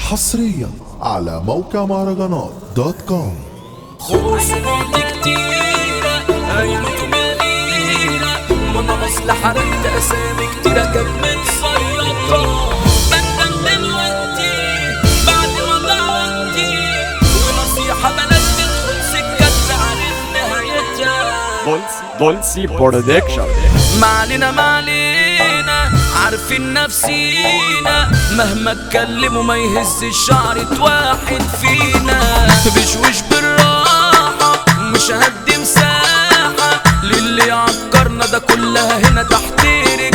حصريا على موقع مهرجانات دوت كوم خصومات كتيرة هيموتوا من الغيرة وانا مصلحة رد اسامي كتيرة كانت متصيطة بندم دلوقتي بعد ما ضاع وقتي ونصيحة بلاش تدخل سكة تعرف نهايتها Dolce, Dolce Production. ما علينا ما علينا عارفين نفسينا مهما اتكلموا ما يهز شعرة واحد فينا بشوش بالراحة مش هدي مساحة للي عكرنا ده كلها هنا تحت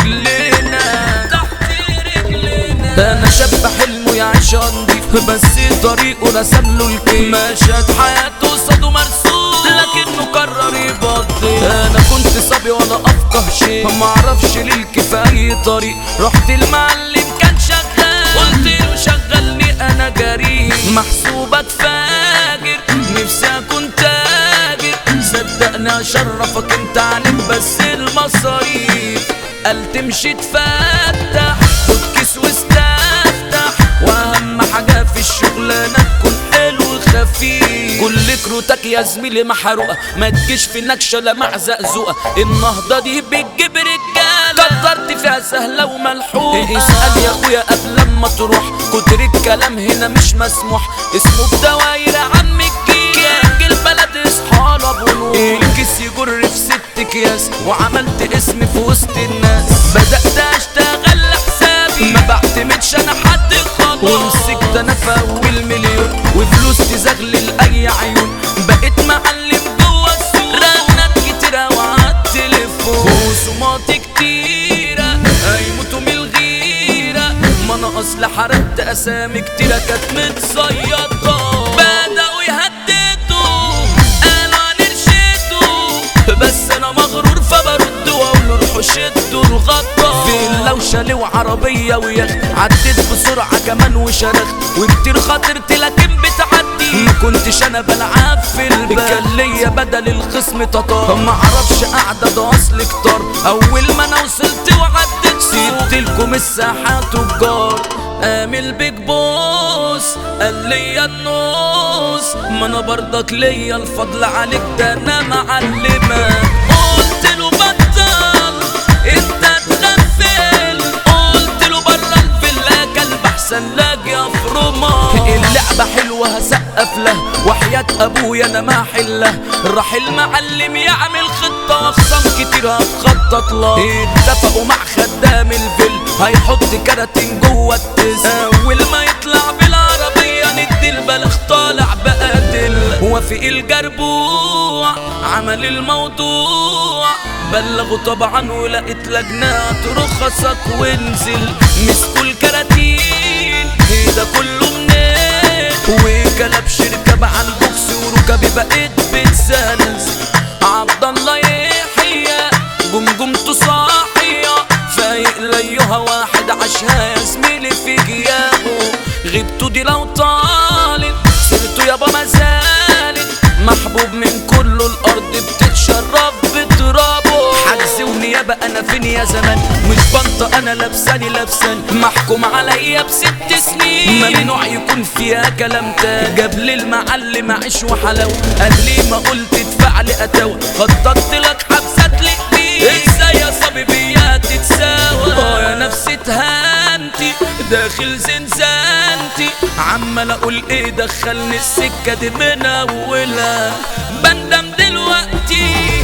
رجلينا تحت رجلينا انا شاب حلمه يعيش نضيف بس طريقه رسم له الكيف مشهد حياته قصاده مرسوم لكنه قرر يبطل انا كنت صبي ولا افقه شيء ما اعرفش للكفاية طريق رحت المعلم كان شغال قلت له شغلني انا جريء محسوبك فاجر نفسي اكون تاجر صدقني اشرفك انت عليك بس المصاريف قال تمشي تفتح خد كيس واستفتح واهم حاجه في الشغلانه تكون حلو خفيف كل كروتك يا زميلي محروقه ما تجيش في نكشه لا مع زقزوقه النهضه دي بتجيب رجاله كترت فيها سهله وملحوقه اسال يا اخويا قبل ما تروح كتر الكلام هنا مش مسموح اسمه بدواير عم الجيل كينج البلد اصحى ابو نور الكيس يجر في ست اكياس وعملت اسمي في وسط الناس بدات اشتغل لحسابي ما بعتمدش انا حد خلاص ومسكت انا في اول مليون وفلوس تزغلل اي عيون بقيت معلم جوه السوق رنات كتيرة وعلى التليفون خصومات كتيرة هيموتوا من الغيرة ما انا اصل حرقت اسامي كتيرة كانت متصيطة بدأوا يهددوا قالوا هنرشدوا بس انا مغرور فبرد واقول روحوا شدوا الغطا في اللوشة ليه وعربية ويخ عديت بسرعة كمان وشرخت وكتير خاطرت لكن بتعدي ما كنتش انا بلعب في البال كان ليا بدل الخصم تطار ما اعرفش قاعدة ده اصل كتار اول ما انا وصلت وعديت سبت لكم الساحة تجار قام البيج بوس قال ليا النص ما انا برضك ليا الفضل عليك ده انا معلمك قلت له بطل انت تغفل قلت له بره الفيلا كلب احسن لك يا فرما اللعبة حلوة هسقف له وحياة ابويا انا ما حله راح المعلم يعمل خطة اخصام كتير هتخطط له اتفقوا مع خدام الفيل هيحط كراتين جوه التز اول ما يطلع بالعربية ندي البلخ طالع بقاتل وفي الجربوع عمل الموضوع بلغوا طبعا ولقيت لجنات رخصك وانزل مسكوا الكراتين ايه ده كله منين وكلب شركة مع البوكس وركبي بقيت بتزلزل عبد الله يحيى جمجمته صاحية فايق ليها واحد عاشها يا زميلي في غيابه غيبته دي لو طالت سيرته يابا ما زالت محبوب من كل الارض بتتشرف بترابه حجز ونيابه انا فين يا زمان مش بنطة انا لابساني لابساني محكوم عليا بست سنين ممنوع يكون فيها كلام تاني جاب لي المعلم عيش وحلاوه قال لي ما قلت ادفع لي اتاوى خططت لك حبسات لقليل ازاي يا صبيبية تتساوى اه يا نفسي اتهنتي داخل زنزانتي عمال اقول ايه دخلني السكة دي من اولها بندم دلوقتي